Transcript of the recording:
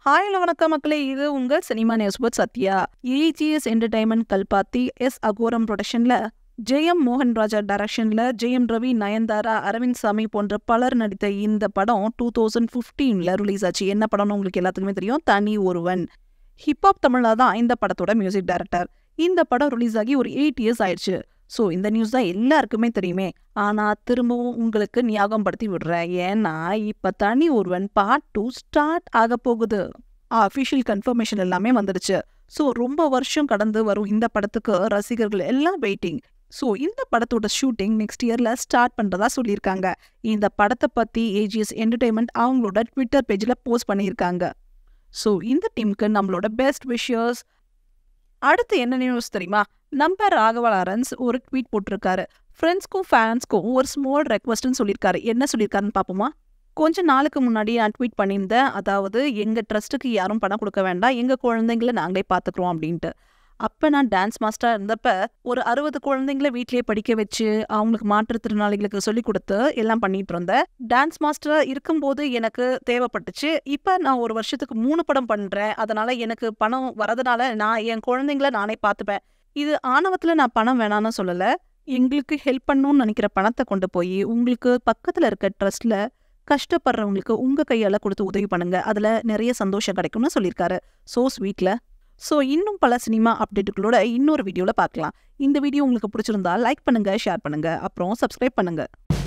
hi hello வணக்கம் மக்களே இது உங்கள் cinema news but Sathya AGS entertainment Kalpathi S Aghoram ப்ரொடக்ஷன்ல ஜெயம் மோகன் ராஜா டைரக்ஷன்ல ஜெயம் ரவி நயன்தாரா அரவிந்த் சாமி போன்ற பலர் நடித்த இந்த படம் டூ தௌசண்ட் ஃபிஃப்டீன்ல ரிலீஸ் ஆச்சு என்ன படம்னு உங்களுக்கு எல்லாத்துக்குமே தெரியும் தனி ஒருவன் ஹிப்ஹாப் தமிழா தான் இந்த படத்தோட மியூசிக் டைரக்டர் இந்த படம் ரிலீஸ் ஆகி ஒரு எயிட் இயர்ஸ் ஆயிடுச்சு ஸோ இந்த நியூஸ் தான் எல்லாருக்குமே தெரியுமே ஆனா திரும்பவும் உங்களுக்கு ஞாபகப்படுத்தி விடுறேன் ஏன்னா இப்ப தனி ஒருவன் பார்ட் டூ ஸ்டார்ட் ஆக போகுது அஃபிஷியல் கன்ஃபர்மேஷன் எல்லாமே வந்துடுச்சு ஸோ ரொம்ப வருஷம் கடந்து வரும் இந்த படத்துக்கு ரசிகர்கள் எல்லாம் வெயிட்டிங் ஸோ இந்த படத்தோட ஷூட்டிங் நெக்ஸ்ட் இயர்ல ஸ்டார்ட் பண்றதா சொல்லியிருக்காங்க இந்த படத்தை பத்தி ஏஜிஎஸ் என்டர்டைன்மெண்ட் அவங்களோட ட்விட்டர் பேஜ்ல போஸ்ட் பண்ணியிருக்காங்க ஸோ இந்த டீமுக்கு நம்மளோட பெஸ்ட் விஷயர்ஸ் அடுத்து என்ன நியூஸ் தெரியுமா நம்ம ராகவ லாரன்ஸ் ஒரு ட்வீட் போட்டிருக்காரு ஃப்ரெண்ட்ஸ்க்கும் ஃபேன்ஸ்க்கும் ஒரு ஸ்மால் ரெக்வஸ்ட்னு சொல்லியிருக்காரு என்ன சொல்லியிருக்காருன்னு பார்ப்போமா கொஞ்ச நாளுக்கு முன்னாடி நான் ட்வீட் பண்ணியிருந்தேன் அதாவது எங்கள் ட்ரஸ்ட்டுக்கு யாரும் பணம் கொடுக்க வேண்டாம் எங்கள் குழந்தைங்கள நாங்களே பார்த்துக்குறோம் அப்படின்ட்டு அப்போ நான் டான்ஸ் மாஸ்டராக இருந்தப்ப ஒரு அறுபது குழந்தைங்கள வீட்லயே படிக்க வச்சு அவங்களுக்கு மாற்றுத்திறனாளிகளுக்கு சொல்லி கொடுத்து எல்லாம் பண்ணிட்டு இருந்தேன் டான்ஸ் மாஸ்டராக இருக்கும்போது எனக்கு தேவைப்பட்டுச்சு இப்போ நான் ஒரு வருஷத்துக்கு மூணு படம் பண்ணுறேன் அதனால எனக்கு பணம் வரதுனால நான் என் குழந்தைங்கள நானே பார்த்துப்பேன் இது ஆணவத்தில் நான் பணம் வேணாம்னு சொல்லலை எங்களுக்கு ஹெல்ப் பண்ணணும்னு நினைக்கிற பணத்தை கொண்டு போய் உங்களுக்கு பக்கத்தில் இருக்க ட்ரஸ்ட்ல கஷ்டப்படுறவங்களுக்கு உங்க கையால கொடுத்து உதவி பண்ணுங்க அதுல நிறைய சந்தோஷம் கிடைக்கும்னு சொல்லியிருக்காரு ஸோ ஸ்வீட்ல ஸோ இன்னும் பல சினிமா அப்டேட்டுகளோட இன்னொரு வீடியோவில் பார்க்கலாம் இந்த வீடியோ உங்களுக்கு பிடிச்சிருந்தா லைக் பண்ணுங்க ஷேர் பண்ணுங்க அப்புறம் சப்ஸ்கிரைப் பண்ணுங்க